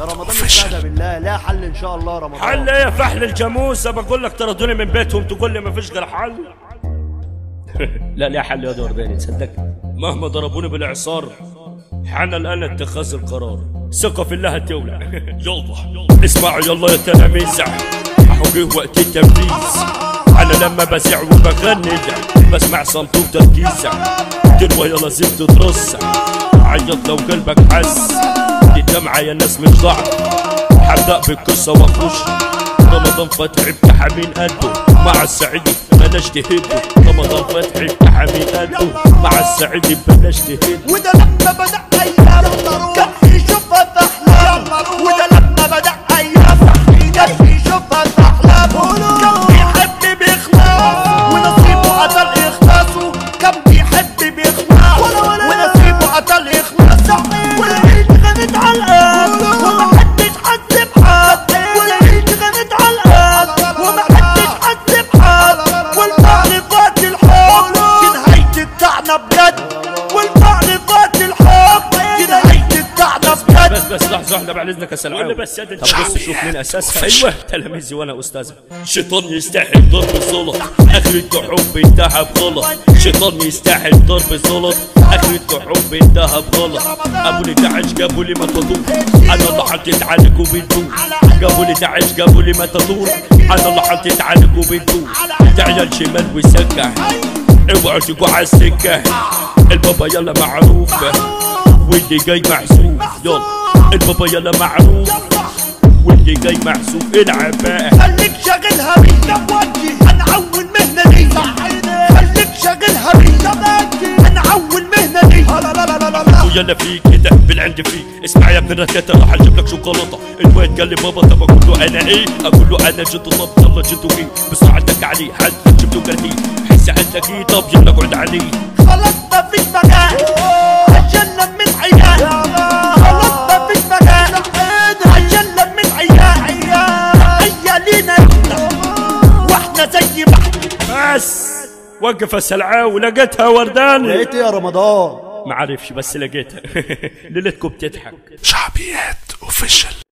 يا رمضان استهدى بالله لا حل ان شاء الله رمضان حل ايه يا فحل الجاموسه بقول لك طردوني من بيتهم تقول لي ما فيش غير حل لا لا حل يا دورداني تصدق مهما ضربوني بالاعصار حان الان اتخاذ القرار ثقة في الله الدولة يلا اسمعوا يلا يا تلاميذ حوجه وقت التنفيذ انا لما بسع وبغني بسمع صمت وتركيز تروى يلا زبط ترص عيط لو قلبك حس دي دمعة يا ناس مش ضعف هبدأ بالقصة واخش رمضان فتحي بتحمين قده مع السعيد بلاش تهده رمضان فتحي بتحمين قده مع السعيد بلاش تهده وده لما بدأ أيام كان في شفة أحلام وده لما بدأ أيام كان في شفة أحلام كان بيحب بإخلاص ونصيبه قتل إخلاصه كان بيحب بإخلاص ونصيبه قتل إخلاصه والعيد غنت على الآن ومحدش حس بحد والعيد غنت على الآن ومحدش حس بحد والفعل فات الحب دي نهاية الطعنة بجد والفعل فات الحب دي نهاية الطعنة بجد بس بس لحظة واحدة بعد إذنك يا سلعاوي بس يا طب بص شوف مين أساسها أيوه تلاميذي وأنا أستاذها شيطان يستحل ضرب الزلط آخر الحب انتهى بغلط شيطان يستحل ضرب الزلط آخر الحب انتهى بغلط أبو لي تعش جابوا لي ما تدور أنا اللي حطيت عليك وبتدور جابوا لي تعش جابوا لي ما تدور أنا اللي حطيت عليك وبتدور تعيال شمال وسكة اوعوا تجوا على السكة البابا يلا معروفة واللي جاي محسوب يلا البابا يلا معروف واللي جاي محسوب العب بقى خليك شاغلها بينا بوجهي هنعول مهنة دي خليك شاغلها بينا بوجهي هنعول مهنة دي لا لا لا لا لا ويلا فيك كده بالعند فيك اسمع يا ابن الركاتة راح اجيب لك شوكولاته الواد قال لي بابا طب اقول له انا ايه اقول له انا جد طب يلا جد ايه بس عندك عليه حد جبت له قرنيه حس عندك ايه طب يلا اقعد عليه خلاص مفيش مكان عشان من عيال خلاص مفيش مكان عشان من عيال عيالينا احنا واحنا زي ما احنا بس وقف السلعاوي لقيتها ورداني لقيت إيه يا رمضان معرفش بس لقيتها ليلتكم بتضحك شعبيات اوفيشال